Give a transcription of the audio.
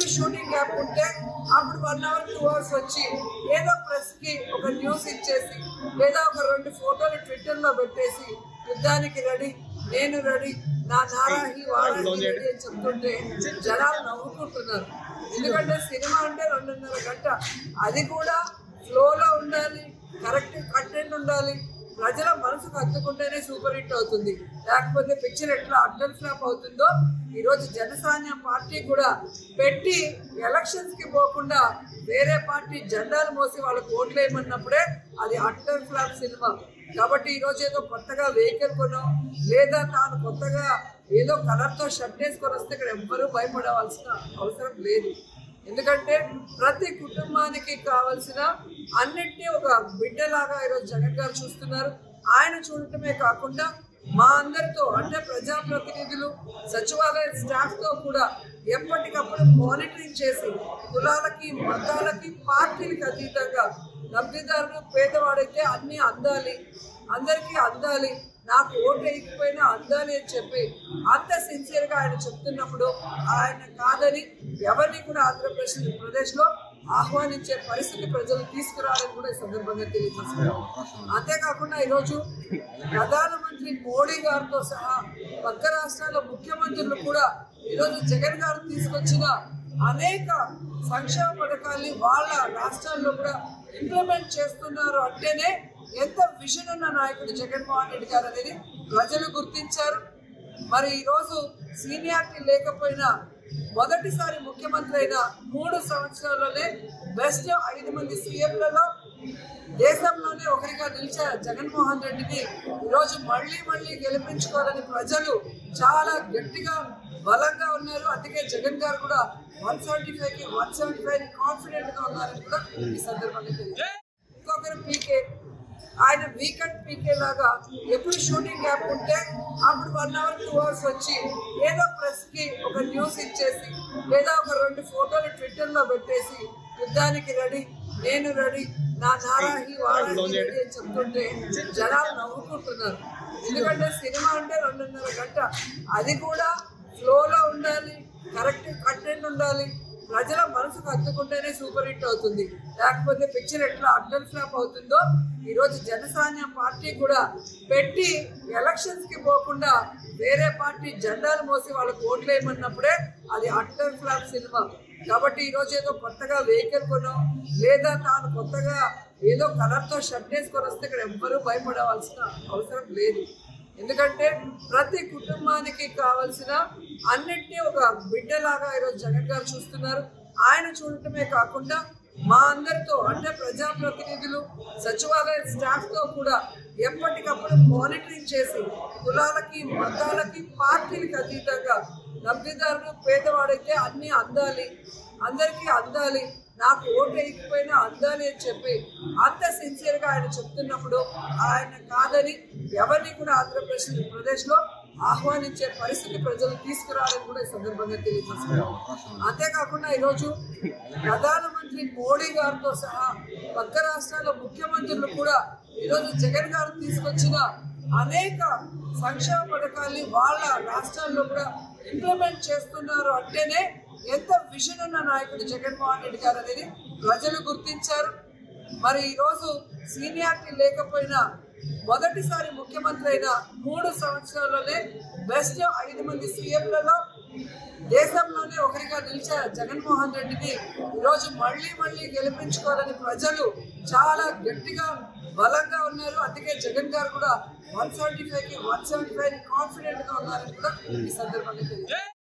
shooting gap ఉంటే అప్పుడు one hour two hours వచ్చి ఏదో ప్రెస్ కి ఒక న్యూస్ ఇచ్చేసి లేదా ఒక రెండు ఫోటోలు ట్విట్టర్ లో పెట్టేసి యుద్ధానికి రెడీ నేను రెడీ నా నారాహి వారాహి రెడీ అని చెప్తుంటే జనాలు నవ్వుకుంటున్నారు ఎందుకంటే సినిమా అంటే రెండున్నర గంట అది కూడా ఫ్లోలో ఉండాలి కరెక్ట్ కంటెంట్ ఉండాలి ప్రజల మనసుకు హత్తుకుంటేనే సూపర్ హిట్ అవుతుంది లేకపోతే పిక్చర్ ఎట్లా అడ్డల్ ఫ్లాప్ అవుతుందో ఈరోజు జనసాన్యం పార్టీ కూడా పెట్టి ఎలక్షన్స్ కి పోకుండా వేరే పార్టీ జెండాలు మోసి వాళ్ళకు ఓట్లు వేయమన్నప్పుడే అది అడ్డల్ ఫ్లాప్ సినిమా కాబట్టి ఈరోజు ఏదో కొత్తగా వెహికల్ కొనో లేదా తాను కొత్తగా ఏదో కలర్తో షర్ట్ వేసుకొని వస్తే ఇక్కడ ఎవ్వరూ భయపడవలసిన అవసరం లేదు ఎందుకంటే ప్రతి కుటుంబానికి కావలసిన అన్నిటినీ ఒక బిడ్డలాగా ఈరోజు జగన్ గారు చూస్తున్నారు ఆయన చూడటమే కాకుండా మా అందరితో అంటే ప్రజాప్రతినిధులు సచివాలయ స్టాఫ్ తో కూడా ఎప్పటికప్పుడు మానిటరింగ్ చేసి కులాలకి మతాలకి పార్టీలకి అతీతంగా లబ్ధిదారులు పేదవాడైతే అన్ని అందాలి అందరికీ అందాలి నాకు ఓటు వేయకపోయినా అందాలి అని చెప్పి అంత సిన్సియర్ గా ఆయన చెప్తున్నప్పుడు ఆయన కాదని ఎవరిని కూడా ఆంధ్రప్రదేశ్ ప్రదేశ్లో ఆహ్వానించే పరిస్థితి ప్రజలు తీసుకురావాలని కూడా ఈ సందర్భంగా తెలియజేస్తున్నారు అంతేకాకుండా ఈరోజు ప్రధానమంత్రి మోడీ గారితో సహా పక్క రాష్ట్రాల ముఖ్యమంత్రులు కూడా ఈరోజు జగన్ గారు తీసుకొచ్చిన అనేక సంక్షేమ పథకాల్ని వాళ్ళ రాష్ట్రాల్లో కూడా ఇంప్లిమెంట్ చేస్తున్నారు అంటేనే ఎంత విజన్ ఉన్న నాయకుడు జగన్మోహన్ రెడ్డి గారు అనేది ప్రజలు గుర్తించారు మరి ఈరోజు సీనియారిటీ లేకపోయినా మొదటిసారి ముఖ్యమంత్రి అయిన మూడు సంవత్సరాల్లోనే బెస్ట్ ఐదు మంది సీఎంలలో దేశంలోనే ఒకరిగా నిలిచే జగన్మోహన్ రెడ్డిని ఈరోజు మళ్ళీ మళ్ళీ గెలిపించుకోవాలని ప్రజలు చాలా గట్టిగా బలంగా ఉన్నారు అందుకే జగన్ గారు కూడా వన్ సెవెంటీ ఫైవ్ కి వన్ సెవెంటీ ఫైవ్ కాన్ఫిడెంట్ గా ఉన్నారని కూడా ఈ సందర్భంగా తెలియదు ఇంకొకరు పీకే ఆయన వీకెండ్ పీకే లాగా ఎప్పుడు షూటింగ్ గ్యాప్ ఉంటే అప్పుడు వన్ అవర్ టూ అవర్స్ వచ్చి ఏదో ప్రెస్ కి ఒక న్యూస్ ఇచ్చేసి లేదా ఒక రెండు ఫోటోలు ట్విట్టర్ లో పెట్టేసి యుద్ధానికి రెడీ నేను రెడీ నా నారాహి వారాహి రెడీ అని చెప్తుంటే జనాలు నవ్వుకుంటున్నారు ఎందుకంటే సినిమా అంటే రెండున్నర గంట అది కూడా ఫ్లోలో ఉండాలి కరెక్ట్ కంటెంట్ ఉండాలి ప్రజల మనసుకు హత్తుకుంటేనే సూపర్ హిట్ అవుతుంది లేకపోతే పిక్చర్ ఎట్లా అడ్డల్ ఫ్లాప్ అవుతుందో ఈరోజు జనసాన్యం పార్టీ కూడా పెట్టి ఎలక్షన్స్ కి పోకుండా వేరే పార్టీ జెండాలు మోసి వాళ్ళకు ఓట్లు వేయమన్నప్పుడే అది అడ్డల్ ఫ్లాప్ సినిమా కాబట్టి ఈరోజు ఏదో కొత్తగా వెహికల్ కొనో లేదా తాను కొత్తగా ఏదో కలర్తో షర్ట్ వేసుకొని వస్తే ఇక్కడ ఎవ్వరూ భయపడవలసిన అవసరం లేదు ఎందుకంటే ప్రతి కుటుంబానికి కావలసిన అన్నిటినీ ఒక బిడ్డలాగా ఈరోజు జగన్ గారు చూస్తున్నారు ఆయన చూడటమే కాకుండా మా అందరితో అంటే ప్రజాప్రతినిధులు సచివాలయ స్టాఫ్ తో కూడా ఎప్పటికప్పుడు మానిటరింగ్ చేసి కులాలకి మతాలకి పార్టీలకి అతీతంగా లబ్ధిదారులు పేదవాడైతే అన్ని అందాలి అందరికీ అందాలి నాకు ఓటు వేయకపోయినా అందాలి అని చెప్పి అంత సిన్సియర్ గా ఆయన చెప్తున్నప్పుడు ఆయన కాదని ఎవరిని కూడా ఆంధ్రప్రదేశ్ ప్రదేశ్లో ఆహ్వానించే పరిస్థితి ప్రజలు తీసుకురావాలని కూడా ఈ సందర్భంగా తెలియజేస్తున్నారు అంతేకాకుండా ఈరోజు ప్రధానమంత్రి మోడీ గారితో సహా పక్క రాష్ట్రాల ముఖ్యమంత్రులు కూడా ఈరోజు జగన్ గారు తీసుకొచ్చిన అనేక సంక్షేమ పథకాల్ని వాళ్ళ రాష్ట్రాల్లో కూడా ఇంప్లిమెంట్ చేస్తున్నారు అంటేనే ఎంత విజన్ ఉన్న నాయకుడు జగన్మోహన్ రెడ్డి గారు అనేది ప్రజలు గుర్తించారు మరి ఈరోజు సీనియారిటీ లేకపోయినా మొదటిసారి ముఖ్యమంత్రి అయిన మూడు సంవత్సరాల్లోనే బెస్ట్ ఐదు మంది సీఎంలలో దేశంలోనే ఒకరిగా నిలిచే జగన్మోహన్ రెడ్డిని ఈరోజు మళ్ళీ మళ్ళీ గెలిపించుకోవాలని ప్రజలు చాలా గట్టిగా బలంగా ఉన్నారు అందుకే జగన్ గారు కూడా వన్ సెవెంటీ ఫైవ్ కి వన్ సెవెంటీ ఫైవ్ కాన్ఫిడెంట్ గా ఉన్నారని కూడా ఈ సందర్భంగా తెలియదు